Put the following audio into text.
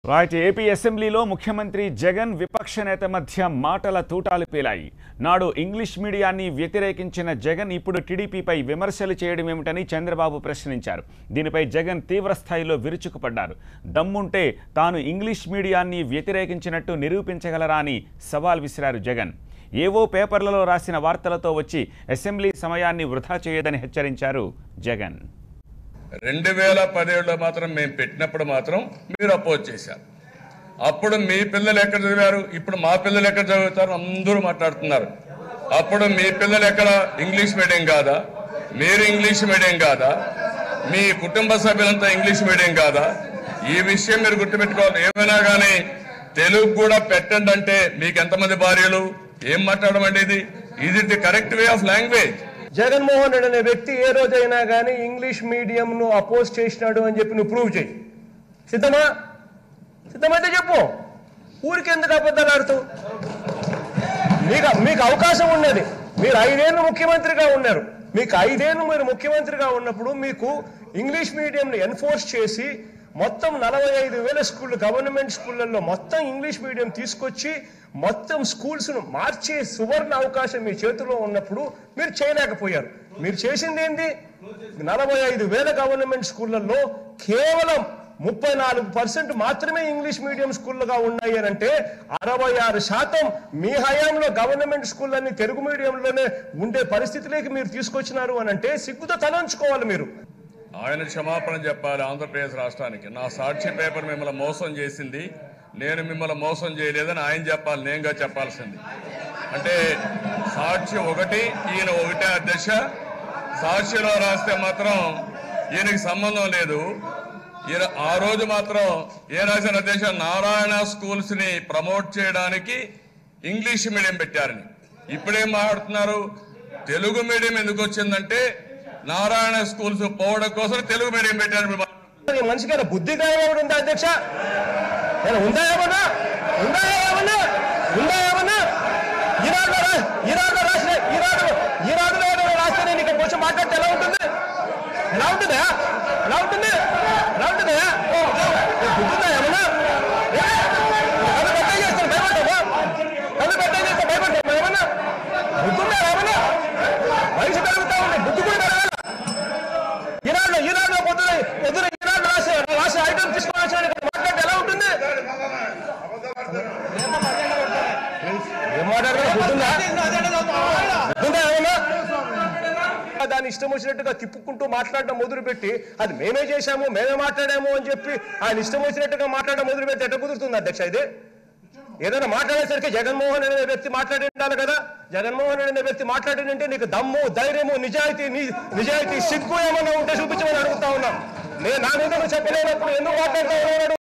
Right AP అసెంబ్లీలో ముఖ్యమంత్రి జగన్ విపక్ష నేత మధ్య మాటల తూటాలు పేలాయి నాడు ఇంగ్లీష్ మీడియాన్ని వ్యతిరేకించిన జగన్ ఇప్పుడు టీడీపీపై విమర్శలు చేయడం ఏమిటని చంద్రబాబు ప్రశ్నించారు దీనిపై జగన్ తీవ్ర స్థాయిలో విరుచుకుపడ్డారు దమ్ముంటే తాను ఇంగ్లీష్ మీడియాన్ని వ్యతిరేకించినట్టు నిరూపించగలరా అని సవాల్ విసిరారు జగన్ ఏవో పేపర్లలో రాసిన వార్తలతో వచ్చి అసెంబ్లీ సమయాన్ని వృధా చేయదని హెచ్చరించారు జగన్ రెండు వేల పదిహేడులో మాత్రం మేము పెట్టినప్పుడు మాత్రం మీరు అపోజ్ చేశారు అప్పుడు మీ పిల్లలు ఎక్కడ చదివారు ఇప్పుడు మా పిల్లలు ఎక్కడ చదువుతారు అందరూ మాట్లాడుతున్నారు అప్పుడు మీ పిల్లలు ఎక్కడ ఇంగ్లీష్ మీడియం కాదా మీరు ఇంగ్లీష్ మీడియం కాదా మీ కుటుంబ సభ్యులంతా ఇంగ్లీష్ మీడియం కాదా ఈ విషయం మీరు గుర్తుపెట్టుకోవాలి ఏమైనా కానీ తెలుగు కూడా పెట్టండి అంటే మీకు ఎంతమంది భార్యలు ఏం మాట్లాడమండి ఇది ఇది the correct way of language Jaganmohan Reddy అనే వ్యక్తి ఏ రోజైనా కానీ ఇంగ్లీష్ మీడియంను అపోజ్ చేసినాడు అని చెప్పి నువ్వు ప్రూవ్ చేయి సిద్ధమా సిద్ధమైతే చెప్పు ఊరికి ఎందుకు అబద్ధాలు ఆడుతావు మీకు మీకు అవకాశం ఉన్నది మీరు ఐదేళ్ళు ముఖ్యమంత్రిగా ఉన్నారు మీకు ఐదేళ్ళు మీరు ముఖ్యమంత్రిగా ఉన్నప్పుడు మీకు ఇంగ్లీష్ మీడియంని ఎన్ఫోర్స్ చేసి మొత్తం నలభై ఐదు వేల స్కూళ్ళు గవర్నమెంట్ స్కూళ్ళల్లో మొత్తం ఇంగ్లీష్ మీడియం తీసుకొచ్చి మొత్తం స్కూల్స్ను మార్చే సువర్ణ అవకాశం మీ చేతిలో ఉన్నప్పుడు మీరు చేయలేకపోయారు మీరు చేసింది ఏంది నలభై ఐదు వేల గవర్నమెంట్ స్కూళ్ళల్లో కేవలం ముప్పై నాలుగు పర్సెంట్ మాత్రమే ఇంగ్లీష్ మీడియం స్కూళ్ళగా ఉన్నాయి అని అంటే అరవై ఆరు శాతం మీ హయాంలో గవర్నమెంట్ స్కూళ్ళన్నీ తెలుగు మీడియంలోనే ఉండే పరిస్థితిలోకి మీరు తీసుకొచ్చినారు అని అంటే సిగ్గుతో తలంచుకోవాలి మీరు ఆయన క్షమాపణ చెప్పాలి ఆంధ్రప్రదేశ్ రాష్ట్రానికి నా సాక్షి పేపర్ మిమ్మల్ని మోసం చేసింది నేను మిమ్మల్ని మోసం చేయలేదని ఆయన చెప్పాలి నేనుగా చెప్పాల్సింది అంటే సాక్షి ఒకటి ఈయన ఒకటే అధ్యక్ష సాక్షిలో రాస్తే మాత్రం ఈయనకి సంబంధం లేదు ఈయన ఆ రోజు మాత్రం ఏ రాసిన అధ్యక్ష నారాయణ స్కూల్స్ ని ప్రమోట్ చేయడానికి ఇంగ్లీష్ మీడియం పెట్టారని ఇప్పుడేం మాట్లాడుతున్నారు తెలుగు మీడియం ఎందుకు వచ్చిందంటే నారాయణ స్కూల్స్ పోవడం కోసం తెలుగు మీడియం పెట్టారు ఈ మనిషికి ఏమైనా బుద్ధి గాయం ఉందా అధ్యక్ష ఏమైనా ఉందా ఏమన్నా ఉందా ఏమన్నా ఉందా ఏమన్నా ఈనాడులో రా- ఈనాడులో రాసిన ఈనాడు ఈనాడులో ఏదైనా రాస్తే నేను ఇక్కడ కొంచెం మాట్లాడితే ఎలా ఉంటుంది ఎలా ఉంటుందా ఎలా ఉంటుంది ఎలా ఉంటుందా ఏ, బుద్ధి ఉందా ఏమన్నా ఏ? కళ్ళు పెట్టే చేస్తాను భయపడతావా కళ్ళు పెట్టే చేస్తే భయపడతావా ఏమన్నా బుద్ధి ఉందా ఏమన్నా వయసు పెరుగుతా ఉంది బుద్ధి కూడా పెరగాలి ఈనాడు ఈనాడులో పొద్దున పొద్దున ఈనాడు రాసే రాసే ఐటమ్ తీసుకొని వచ్చాను ఇక్కడ మాట్లాడితే ఎలా ఉంటుంది ఏం మాట్లాడతారు బుద్ధుందా బుద్ధుందా ఏమన్నా దాన్ని ఇష్టం వచ్చినట్టుగా తిప్పుకుంటూ మాట్లాడడం మొదలుపెట్టి అది మేమే చేశాము మేమే మాట్లాడాము అని చెప్పి ఆయన ఇష్టం వచ్చినట్టుగా మాట్లాడడం మొదలుపెట్టి ఎట్ట కుదురుతుంది అధ్యక్ష ఇది ఏదైనా మాట్లాడేసరికి జగన్మోహన్ అనే వ్యక్తి మాట్లాడి ఉండాలి కదా జగన్మోహన్ రెడ్డి అనే వ్యక్తి మాట్లాడినంటే నీకు దమ్ము ధైర్యము నిజాయితీ ని- నిజాయితీ సిగ్గు ఏమన్నా ఉంటే చూపించమని అడుగుతా ఉన్నాం నేను నా మీద నువ్వు చెప్పలేనప్పుడు ఎందుకు మాట్లాడతా ఉన్నాడు